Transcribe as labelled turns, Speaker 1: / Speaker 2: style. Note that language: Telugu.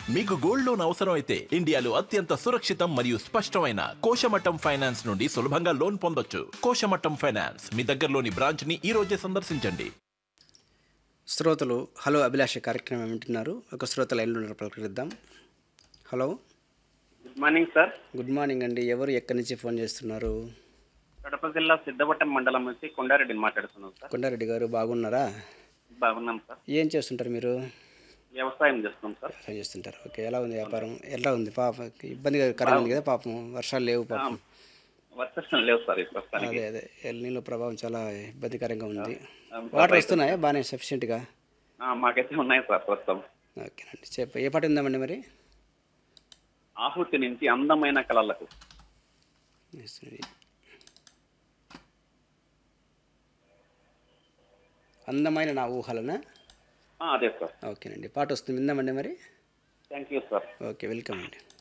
Speaker 1: మీకు గోల్డ్ లోన్ అవసరం అయితే ఇండియాలో అత్యంత సురక్షితం మరియు స్పష్టమైన కోశమట్టం ఫైనాన్స్ నుండి సులభంగా లోన్ పొందొచ్చు కోశమట్టం ఫైనాన్స్ మీ దగ్గరలోని బ్రాంచ్ ని ఈ రోజే సందర్శించండి
Speaker 2: శ్రోతలు హలో అభిలాష కార్యక్రమం వింటున్నారు ఒక శ్రోత లైన్లో ఉన్నారు పలకరిద్దాం hello
Speaker 3: good morning sir
Speaker 2: good morning అండి ఎవరు ఎక్కడి నుంచి ఫోన్ చేస్తున్నారు
Speaker 3: కడప జిల్లా సిద్ధవటం మండలం నుంచి కొండారెడ్డిని మాట్లాడుతున్నాం సార్
Speaker 2: కొండారెడ్డి గారు బాగున్నారా
Speaker 3: బాగున్నాం సార్
Speaker 2: ఏం చేస్తుంటారు మీరు
Speaker 3: వ్యవసాయం చేస్తాం సార్
Speaker 2: వ్యవసాయం చేస్తుంటారు ఓకే ఎలా ఉంది వ్యాపారం ఎలా ఉంది పాప ఇబ్బందిగా కరెంట్ ఉంది కదా పాపం వర్షాలు లేవు పాపం
Speaker 3: వర్షం లేవు సార్ ఈ ప్రస్తుతానికి
Speaker 2: అదే అదే ఎల్ నీళ్ళ ప్రభావం చాలా ఇబ్బందికరంగా ఉంది
Speaker 3: అవును సార్,
Speaker 2: వాటర్
Speaker 3: రైతు-
Speaker 2: వస్తున్నాయా బాగానే సఫిషియెంట్గా
Speaker 3: ఆ, మాకైతే ఉన్నాయి సార్ ప్రస్తుతం
Speaker 2: ఓకేనండి చెప్ప ఏ పాట ఉందామండి మరి
Speaker 3: ఆహుతి నుంచి అందమైన కళలకు
Speaker 2: అందమైన నా ఊహలనా
Speaker 3: ఆ, అదే సార్
Speaker 2: ఓకేనండి పాట వస్తుంది విందామండి మరి
Speaker 3: thank you sir
Speaker 2: okay welcome అండి